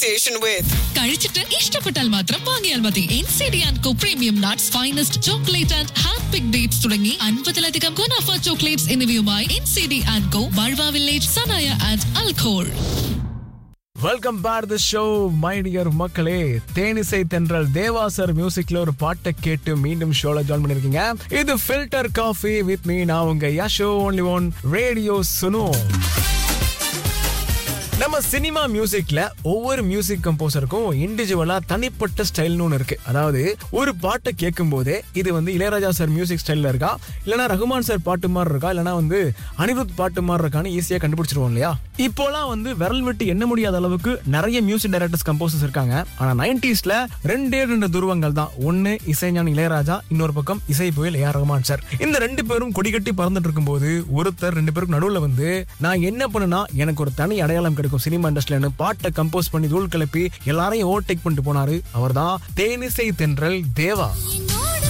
association with. കഴിച്ചിട്ട് ഇഷ്ടപ്പെട്ടാൽ മാത്രം വാങ്ങിയാൽ മതി N C D and co premium nuts finest chocolate and hand pick dates തുടങ്ങി അൻപതിലധികം ഗുണാഫ ചോക്ലേറ്റ്സ് എന്നിവയുമായി N C D and co ബൾവ വില്ലേജ് സനായ ആൻഡ് അൽഖോൾ welcome back the show my dear மக்களே தேனிசை தென்றல் தேவாசர் மியூசிக்ல ஒரு பாட்டை கேட்டு மீண்டும் ஷோல ஜாயின் பண்ணிருக்கீங்க இது ஃபில்டர் காஃபி வித் மீ நான் உங்க யஷோ ஒன்லி ஒன் ரேடியோ சுனோ நம்ம சினிமா மியூசிக்ல ஒவ்வொரு மியூசிக் கம்போசருக்கும் இண்டிவிஜுவலா தனிப்பட்ட ஸ்டைல்னு ஒன்று இருக்கு அதாவது ஒரு பாட்டை கேட்கும் போதே இது வந்து இளையராஜா சார் மியூசிக் ஸ்டைல்ல இருக்கா இல்லனா ரகுமான் சார் பாட்டு மாதிரி இருக்கா இல்லனா வந்து அனிருத் பாட்டு மாதிரி இருக்கான்னு ஈஸியா கண்டுபிடிச்சிருவோம் இல்லையா இப்போலாம் வந்து விரல் விட்டு எண்ண முடியாத அளவுக்கு நிறைய மியூசிக் டைரக்டர்ஸ் கம்போசர்ஸ் இருக்காங்க ஆனா நைன்டிஸ்ல ரெண்டே ரெண்டு துருவங்கள் தான் ஒன்னு இசைஞானி இளையராஜா இன்னொரு பக்கம் இசை புயல் ஏஆர் ரகுமான் சார் இந்த ரெண்டு பேரும் கொடிகட்டி பறந்துட்டு இருக்கும்போது ஒருத்தர் ரெண்டு பேருக்கு நடுவுல வந்து நான் என்ன பண்ணுனா எனக்கு ஒரு தனி அடையாளம் கிடைக்கும் சினிமா இண்டஸ்ட்ரியில பாட்டை கம்போஸ் பண்ணி தூள் கிளப்பி எல்லாரையும் ஓவர்டேக் பண்ணிட்டு போனாரு அவர்தான் தேனிசை தென்றல் தேவா